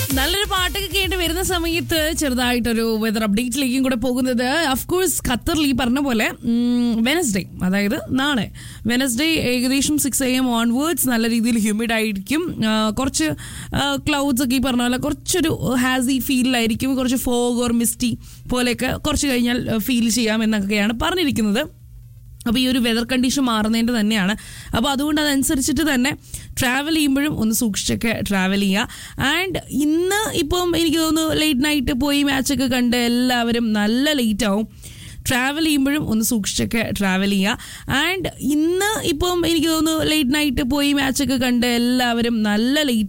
നല്ലൊരു പാട്ടൊക്കെ കേട്ട് വരുന്ന സമയത്ത് ചെറുതായിട്ടൊരു വെതർ അപ്ഡേറ്റിലേക്കും കൂടെ പോകുന്നത് അഫ്കോഴ്സ് ഖത്തറിൽ ഈ പറഞ്ഞ പോലെ വെനസ്ഡേ അതായത് നാളെ വെനസ്ഡേ ഏകദേശം സിക്സ് എ എം ഓൺവേർഡ്സ് നല്ല രീതിയിൽ ഹ്യൂമിഡ് ആയിരിക്കും ആ, കുറച്ച് ക്ലൗഡ്സ് ഒക്കെ ഈ പറഞ്ഞ പോലെ കുറച്ചൊരു ഹാസി ഫീലിലായിരിക്കും കുറച്ച് ഫോഗ് ഓർ മിസ്റ്റി പോലെയൊക്കെ കുറച്ച് കഴിഞ്ഞാൽ ഫീൽ ചെയ്യാം എന്നൊക്കെയാണ് പറഞ്ഞിരിക്കുന്നത് അപ്പോൾ ഈ ഒരു വെതർ കണ്ടീഷൻ മാറുന്നതിൻ്റെ തന്നെയാണ് അപ്പോൾ അതുകൊണ്ട് അതനുസരിച്ചിട്ട് തന്നെ ട്രാവൽ ചെയ്യുമ്പോഴും ഒന്ന് സൂക്ഷിച്ചൊക്കെ ട്രാവൽ ചെയ്യുക ആൻഡ് ഇന്ന് ഇപ്പം എനിക്ക് തോന്നുന്നു ലേറ്റ് നൈറ്റ് പോയി മാച്ചൊക്കെ കണ്ട് എല്ലാവരും നല്ല ലേറ്റ് ആവും ട്രാവൽ ചെയ്യുമ്പോഴും ഒന്ന് സൂക്ഷിച്ചൊക്കെ ട്രാവൽ ചെയ്യുക ആൻഡ് ഇന്ന് ഇപ്പം എനിക്ക് തോന്നുന്നു ലേറ്റ് നൈറ്റ് പോയി മാച്ചൊക്കെ കണ്ട് എല്ലാവരും നല്ല ലേറ്റ്